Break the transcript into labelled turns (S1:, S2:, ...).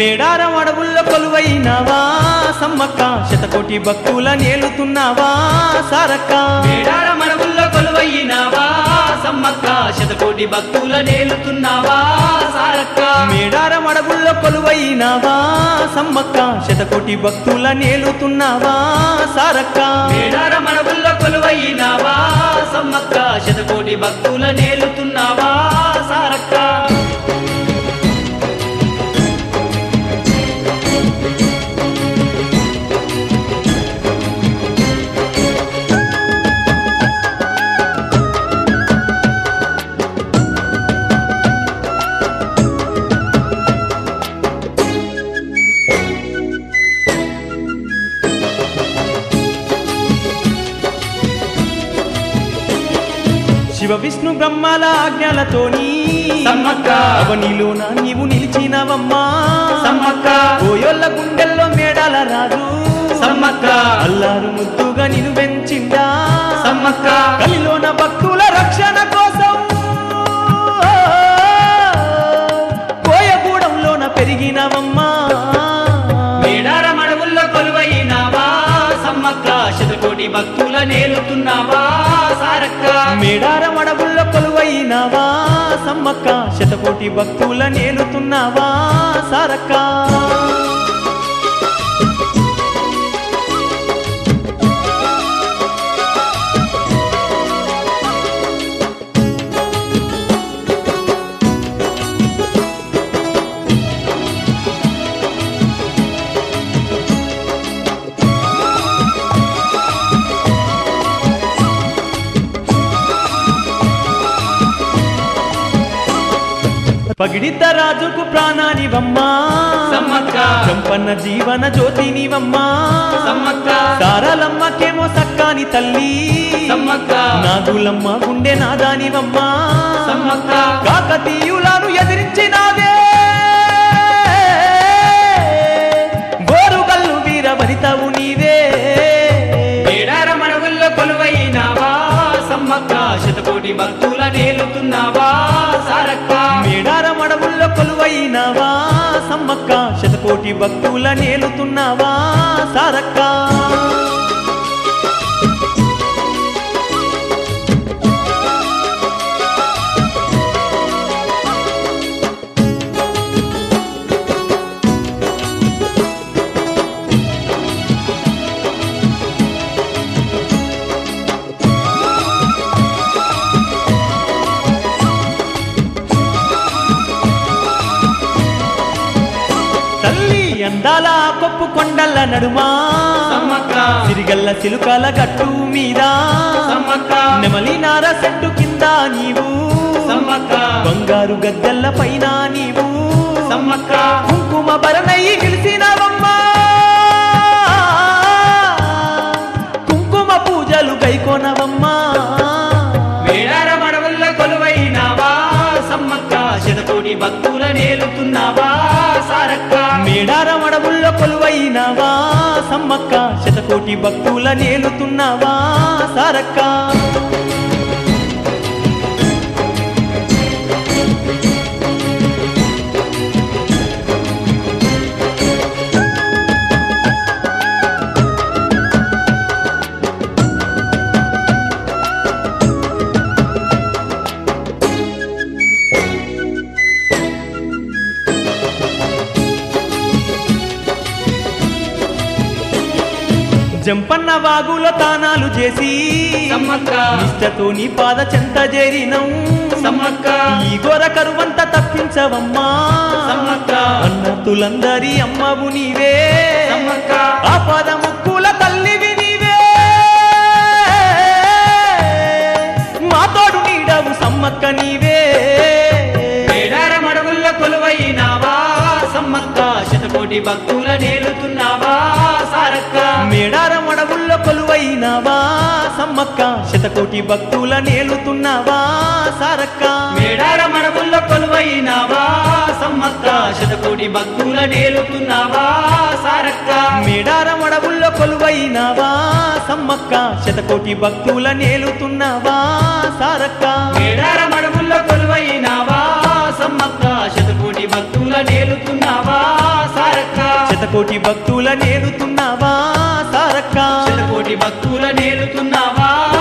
S1: మేడారం అడవుల్లో కొలువైనవా సమ్మక్క శతకోటి భక్తుల నేలుతున్నావా సారక్క
S2: మేడార మడవుల్లో కొలువయ్యినావా సమ్మక్క శతకోటి భక్తుల నేలుతున్నావా సారక్క
S1: మేడారం అడవుల్లో కొలువైనవా సమ్మక్క శతకోటి భక్తుల నేలుతున్నావా సారక్క
S2: మేడార మడవుల్లో కొలువయ్యినావా సమ్మక్క శతకోటి భక్తుల నేలుతున్నావా సారక్క
S1: శివ విష్ణు బ్రహ్మాల ఆజ్ఞలతోని
S2: సమ్మక్క
S1: అవనిలోన నీవు నిలిచినవమ్మా
S2: సమ్మక్క
S1: ఓయోళ్ళ గుండెల్లో మేడాల రాజు
S2: సమ్మక్క
S1: అల్లారు ముద్దుగా నిన్ను పెంచిందా
S2: సమ్మక్క
S1: కలిలోన భక్తుల రక్షణ కోసం కోయగూడెంలోన పెరిగినవమ్మా
S2: మేడార మడవుల్లో కొలువైనావా సమ్మక్క శతకోటి భక్తుల నేలుతున్నావా సారక్క
S1: మేడారం అడవుల్లో కొలువైనవా సమ్మక్క శతకోటి భక్తుల నేలుతున్నావా సారక్క పగిడిద్ద రాజుకు ప్రాణానివమ్మా
S2: సమ్మక్క
S1: చంపన్న జీవన జ్యోతినివమ్మా
S2: సమ్మక్క
S1: సారలమ్మకేమో సక్కాని తల్లి
S2: సమ్మక్క
S1: నాగులమ్మ గుండె నాదానివమ్మా
S2: సమ్మక్క
S1: కాకతీయులను ఎదిరించినావే గోరుగల్లు వీర వనితవు నీవే
S2: మేడార మడవుల్లో కొలువైనావా సమ్మక్క శతకోటి భక్తుల నేలుతున్నావా సారక్క
S1: మేడారం అడవుల్లో కొలువైనవా సమ్మక్క శతకోటి భక్తుల నేలుతున్నావా సారక్క తల్లి అందాల కొప్పు కొండల నడుమా
S2: సమ్మక్క
S1: సిరిగల్ల సిలుకల గట్టు మీద
S2: సమ్మక్క
S1: నెమలి నార సెట్టు కింద నీవు
S2: సమ్మక్క
S1: బంగారు గద్దెల్ల పైన నీవు
S2: సమ్మక్క
S1: కుంకుమ భరణయ్యి నిలిసినవమ్మా కుంకుమ పూజలు గైకొనవమ్మా
S2: మేడార మడవుల్లో కొలువైనావా సమ్మక్క శతకోటి భక్తుల నేలుతున్నావా సారక్క
S1: మేడారం అడవుల్లో కొలువైనవా సమ్మక్క శతకోటి భక్తుల నేలుతున్నావా సారక్క జంపన్న వాగులో తానాలు చేసి
S2: సమ్మక్క
S1: నిష్టతో నీ పాద చెంత చేరినం
S2: సమ్మక్క
S1: ఈ గోర కరువంత తప్పించవమ్మా
S2: సమ్మక్క
S1: అన్నతులందరి అమ్మవు నీవే
S2: సమ్మక్క
S1: ఆ పద ముక్కుల తల్లివి నీవే మా తోడు నీడవు సమ్మక్క నీవే
S2: మేడార మడవుల్లో కొలువైనావా సమ్మక్క శతకోటి భక్తుల నేలుతున్నావా సారక్క
S1: మేడారం అడవుల్లో కొలువైనవా సమ్మక్క శతకోటి భక్తుల నేలుతున్నావా సారక్క
S2: మేడార మడవుల్లో కొలువైనావా సమ్మక్క శతకోటి భక్తుల నేలుతున్నావా సారక్క
S1: మేడారం అడవుల్లో కొలువైనవా సమ్మక్క శతకోటి భక్తుల నేలుతున్నావా సారక్క
S2: మేడార మడవుల్లో కొలువైనావా సమ్మక్క శతకోటి భక్తుల నేలుతున్నావా
S1: శతకోటి భక్తుల నేలుతున్నావా సారక్క
S2: శతకోటి భక్తుల నేలుతున్నావా